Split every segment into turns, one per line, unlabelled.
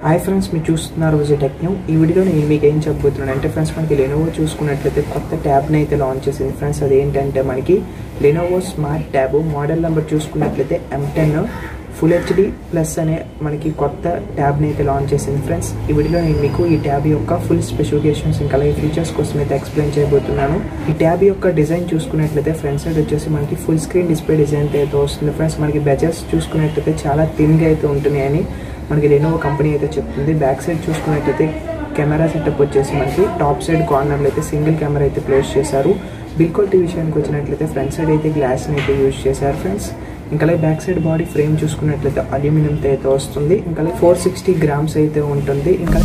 hi friends మీరు చూస్తున్నారు Vijay tech new ఈ వీడియోలో నేను మీకు ఏం చెప్పబోతున్నాను అంటే ఫ్రెండ్స్ మనకి లెనోవో చూసుకున్నట్లయితే కొత్త ట్యాబ్ని అయితే లాంచ్ చేసింది ఫ్రెండ్స్ అదేంటంటే మనకి Lenovo smart tab model number చూసుకున్నట్లయితే M ten full HD plus అనే మనకి కొత్త ట్యాబ్ని అయితే లాంచ్ చేసింది ఫ్రెండ్స్ ఈ వీడియోలో నేను మీకు ఈ ట్యాబ్ యొక్క ఫుల్ స్పెసిఫికేషన్స్ ఇంకా అలాగే ఫీచర్స్ కోసం అయితే ఎక్స్ప్లెయిన్ చేయబోతున్నాను ఈ ట్యాబ్ యొక్క డిజైన్ చూసుకున్నట్లయితే ఫ్రంట్ సైడ్ వచ్చేసి మనకి ఫుల్ స్క్రీన్ డిస్ప్లే డిజైన్ అయితే వస్తుంది ఫ్రెండ్స్ మనకి బెజెస్ చూసుకున్నట్లయితే చాలా థిన్గా అయితే ఉంటున్నాయని మనకి లెనోవో కంపెనీ అయితే చెప్తుంది బ్యాక్ సైడ్ చూసుకున్నట్లయితే కెమెరా సెటప్ వచ్చేసి మనకి టాప్ సైడ్ కార్నర్లో అయితే సింగిల్ కెమెరా అయితే ప్లేస్ చేశారు బిల్ క్వాలిటీ విషయానికి వచ్చినట్లయితే ఫ్రంట్ సైడ్ అయితే గ్లాస్ని అయితే యూజ్ చేశారు ఫ్రెండ్స్ ఇంకా బ్యాక్ సైడ్ బాడీ ఫ్రేమ్ చూసుకున్నట్లయితే అల్యూమినియంతో అయితే వస్తుంది ఇంకా ఫోర్ సిక్స్టీ గ్రామ్స్ అయితే ఉంటుంది ఇంకా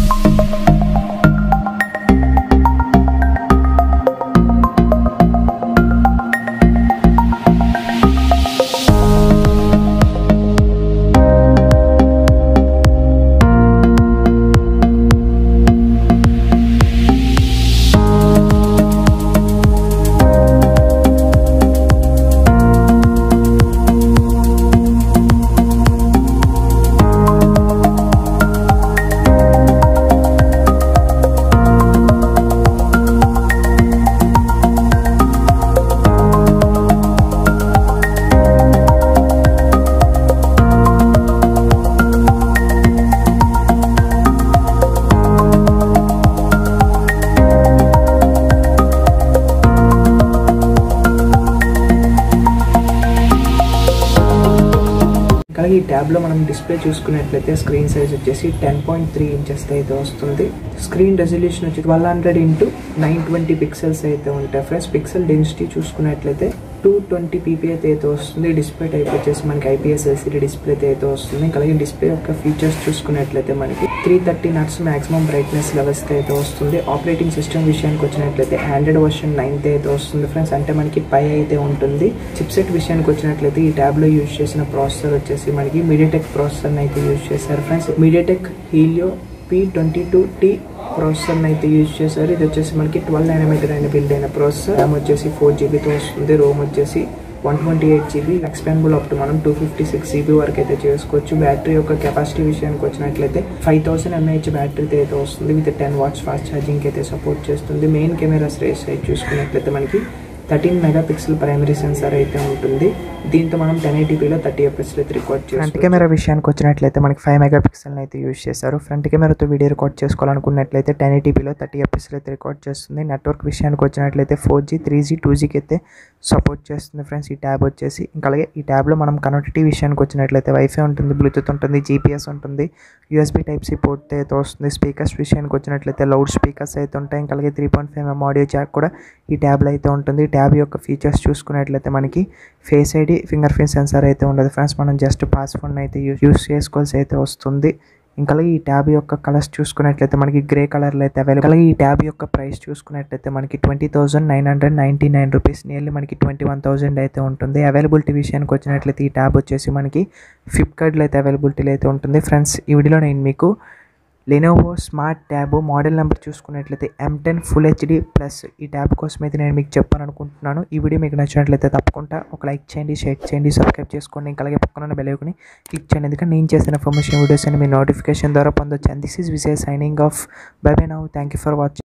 అలాగే ఈ ట్యాబ్లో మనం డిస్ప్లే చూసుకున్నట్లయితే స్క్రీన్ సైజ్ వచ్చేసి టెన్ పాయింట్ త్రీ ఇంచెస్ అయితే వస్తుంది స్క్రీన్ రెజల్యూషన్ వచ్చి twelve hundred into nine twenty pixels అయితే ఉంటాయి ఫ్రెండ్స్ పిక్సెల్ డెన్సిటీ చూసుకున్నట్లయితే టూ ట్వంటీ పీపీఐ అయితే వస్తుంది డిస్ప్లే టైప్ వచ్చేసి మనకి ఐపీఎస్ ఎల్సీడీ డిస్ప్లే అయితే వస్తుంది ఇంకా అలాగే డిస్ప్లే యొక్క ఫీచర్స్ చూసుకున్నట్లయితే మనకి three thirty nits maximum brightness levels అయితే వస్తుంది ఆపరేటింగ్ సిస్టమ్ విషయానికి వచ్చినట్లయితే ఆండ్రాయిడ్ వర్షన్ నైన్త్ అయితే వస్తుంది ఫ్రెండ్స్ అంటే మనకి పై అయితే ఉంటుంది చిప్సెట్ విషయానికి వచ్చినట్లయితే ఈ ట్యాబ్లో యూజ్ చేసిన ప్రాసెసర్ వచ్చేసి మనకి మీడియాటెక్ ప్రాసెసర్ని అయితే యూజ్ చేశారు friends MediaTek Helio P twenty two T ప్రాసెసర్ని అయితే యూజ్ చేశారు ఇది వచ్చేసి మనకి ట్వెల్వ్ నైనమీటర్ అయిన బిల్డ్ అయిన ప్రాసెసర్ ర్యామ్ వచ్చేసి ఫోర్ జీబీతో వస్తుంది రోమ్ వచ్చేసి one twenty eight GB expandable up to మనం టూ ఫిఫ్టీ సిక్స్ జీబీ వరకు అయితే చేసుకోవచ్చు బ్యాటరీ యొక్క కెపాసిటీ విషయానికి వచ్చినట్లయితే ఫైవ్ థౌసండ్ ఎంఏహెచ్ బ్యాటరీతో అయితే వస్తుంది with ten watts fast charging అయితే సపోర్ట్ చేస్తుంది మెయిన్ కెమెరాస్ రేస్ సైడ్ చూసుకున్నట్లయితే మనకి థర్టీన్ మెగాపిక్సెల్ ప్రైమరీ సెన్సార్ అయితే ఉంటుంది దీంతో మనం టెన్ ఎయిటీపీలో థర్టీ ఎఫ్ఎస్లో అయితే రికార్డ్ చేస్తాం ఫ్రంట్ కెమెరా విషయానికి వచ్చినట్లయితే మనకి ఫైవ్ మెగాపిక్సెల్ని అయితే యూజ్ చేశారు ఫ్రంట్ కెమెరాతో వీడియో రికార్డ్ చేసుకోవాలనుకున్నట్లయితే టెన్ ఎయిటీపీలో థర్టీ ఎఫ్ఎస్లో అయితే రికార్డ్ చేస్తుంది నెట్వర్క్ విషయానికి వచ్చినట్లయితే four G three G two జీకి అయితే సపోర్ట్ చేస్తుంది ఫ్రెండ్స్ ఈ ట్యాబ్ వచ్చేసి ఇంకా అలాగే ఈ ట్యాబ్లో మనం కనెక్టివిటీ విషయానికి వచ్చినట్లయితే వైఫై ఉంటుంది బ్లూటూత్ ఉంటుంది జీపీఎస్ ఉంటుంది యూఎస్బీ టైప్ సి పోర్ట్ అయితే వస్తుంది స్పీకర్స్ విషయానికి వచ్చినట్లయితే లౌడ్ స్పీకర్స్ అయితే ఉంటాయి ఇంకా అలాగే three point five mm audio jack కూడా ఈ ట్యాబ్లో అయితే ఉంటుంది ట్యాబ్ యొక్క ఫీచర్స్ చూసుకున్నట్లయితే మనకి face ID fingerprint sensor అయితే ఉండదు ఫ్రెండ్స్ మనం జస్ట్ పాస్వర్డ్ అయితే యూస్ చేసుకోవాల్సి అయితే వస్తుంది ఇంకా అలాగే ఈ ట్యాబ్ యొక్క కలర్స్ చూసుకున్నట్లయితే మనకి గ్రే కలర్లో అయితే అవైలబుల్ అలాగే ఈ ట్యాబ్ యొక్క ప్రైస్ చూసుకున్నట్లయితే మనకి twenty thousand nine hundred ninety nine rupees nearly మనకి ట్వంటీ వన్ థౌసండ్ అయితే ఉంటుంది అవైలబిలిటీ విషయానికి వచ్చినట్లయితే ఈ ట్యాబ్ వచ్చేసి మనకి ఫ్లిప్కార్ట్లో అయితే అవైలబిలిటీలో అయితే ఉంటుంది ఫ్రెండ్స్ ఈ వీడియోలో నేను మీకు Lenovo smart tab model number చూసుకున్నట్లయితే M ten full HD plus ఈ ట్యాబ్ కోసం అయితే నేను మీకు చెప్పాలనుకుంటున్నాను ఈ వీడియో మీకు నచ్చినట్లయితే తప్పకుండా ఒక లైక్ చేయండి షేర్ చేయండి సబ్స్క్రైబ్ చేసుకోండి ఇంకా అలాగే పక్కన ఉన్న బెల్ ఐకాన్ని క్లిక్ చేయండి ఎందుకంటే నేను చేసిన ఇన్ఫర్మేషన్ వీడియోస్ అని మీ నోటిఫికేషన్ ద్వారా పొందొచ్చు and this is Vijay signing off bye bye now thank you for watching